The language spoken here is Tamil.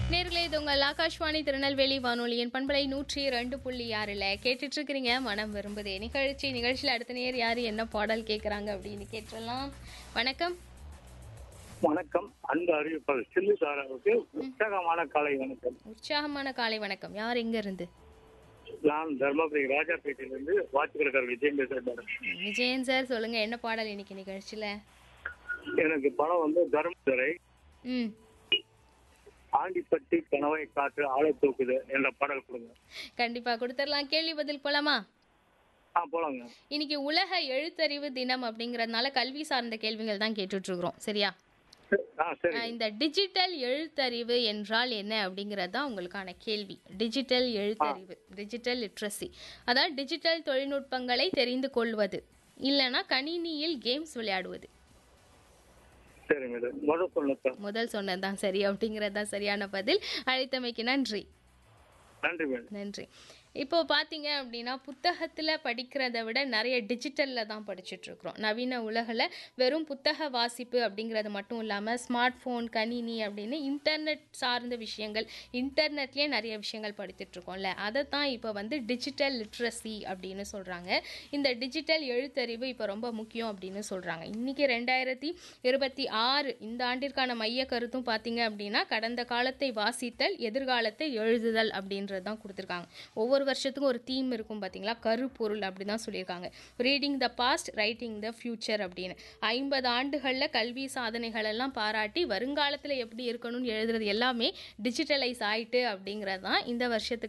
நேர்களே இது உங்கள் ஆகாஷ்வாணி திருநெல்வேலி வானொலியின் பண்பலை நூற்றி ரெண்டு புள்ளி ஆறில் கேட்டுட்டு இருக்கிறீங்க மனம் விரும்புதே நிகழ்ச்சி நிகழ்ச்சியில் அடுத்த நேர் யார் என்ன பாடல் கேட்குறாங்க அப்படின்னு கேட்டுடலாம் வணக்கம் வணக்கம் அன்பு அறிவிப்பாளர் சில்லு தாராவுக்கு உற்சாகமான காலை வணக்கம் உற்சாகமான காலை வணக்கம் யார் எங்க இருந்து நான் தர்மபுரி ராஜாபேட்டையிலிருந்து வாட்சிக்கிறக்கார் விஜயம் பேசுறேன் மேடம். விஜயன் சார் சொல்லுங்க என்ன பாடல் இன்னைக்கு நிகழ்ச்சியில எனக்கு படம் வந்து தர்மதுரை ம் ஆண்டிப்பட்டி கனவை காற்று ஆளை தூக்குது என்ற பாடல் கொடுங்க கண்டிப்பா கொடுத்துடலாம் கேள்வி பதில் போலாமா ஆ போலாங்க இன்னைக்கு உலக எழுத்தறிவு தினம் அப்படிங்கறதுனால கல்வி சார்ந்த கேள்விகள் தான் கேட்டுட்டு இருக்கிறோம் சரியா ஆ சரி அஹ் இந்த டிஜிட்டல் எழுத்தறிவு என்றால் என்ன அப்படிங்கிறது தான் உங்களுக்கான கேள்வி டிஜிட்டல் எழுத்தறிவு டிஜிட்டல் லிட்ரஸி அதாவது டிஜிட்டல் தொழில்நுட்பங்களை தெரிந்து கொள்வது இல்லைன்னா கணினியில் கேம்ஸ் விளையாடுவது சரி மேடம் முதல் சொல்லுங்க முதல் சொன்னது தான் சரி அப்படிங்கிறது தான் சரியான பதில் அழைத்தமைக்கு நன்றி நன்றி மேடம் நன்றி இப்போ பார்த்தீங்க அப்படின்னா புத்தகத்தில் படிக்கிறத விட நிறைய டிஜிட்டலில் தான் படிச்சுட்டு இருக்கிறோம் நவீன உலகில் வெறும் புத்தக வாசிப்பு அப்படிங்கிறது மட்டும் இல்லாமல் ஸ்மார்ட் ஃபோன் கணினி அப்படின்னு இன்டர்நெட் சார்ந்த விஷயங்கள் இன்டர்நெட்லேயே நிறைய விஷயங்கள் படித்துட்டு இருக்கோம்ல அதை தான் இப்போ வந்து டிஜிட்டல் லிட்ரஸி அப்படின்னு சொல்கிறாங்க இந்த டிஜிட்டல் எழுத்தறிவு இப்போ ரொம்ப முக்கியம் அப்படின்னு சொல்கிறாங்க இன்றைக்கி ரெண்டாயிரத்தி இருபத்தி ஆறு இந்த ஆண்டிற்கான மைய கருத்தும் பார்த்தீங்க அப்படின்னா கடந்த காலத்தை வாசித்தல் எதிர்காலத்தை எழுதுதல் அப்படின்றது தான் கொடுத்துருக்காங்க ஒவ்வொரு வருஷத்துக்கும் ஒரு தீம் இருக்கும் பார்த்தீங்களா கருப்பொருள் அப்படி தான் சொல்லியிருக்காங்க reading the past writing the future அப்படின்னு ஐம்பது ஆண்டுகளில் கல்வி சாதனைகள் எல்லாம் பாராட்டி வருங்காலத்தில் எப்படி இருக்கணும்னு எழுதுறது எல்லாமே டிஜிட்டலைஸ் ஆயிட்டு அப்படிங்கிறது தான் இந்த வருஷத்துக்கு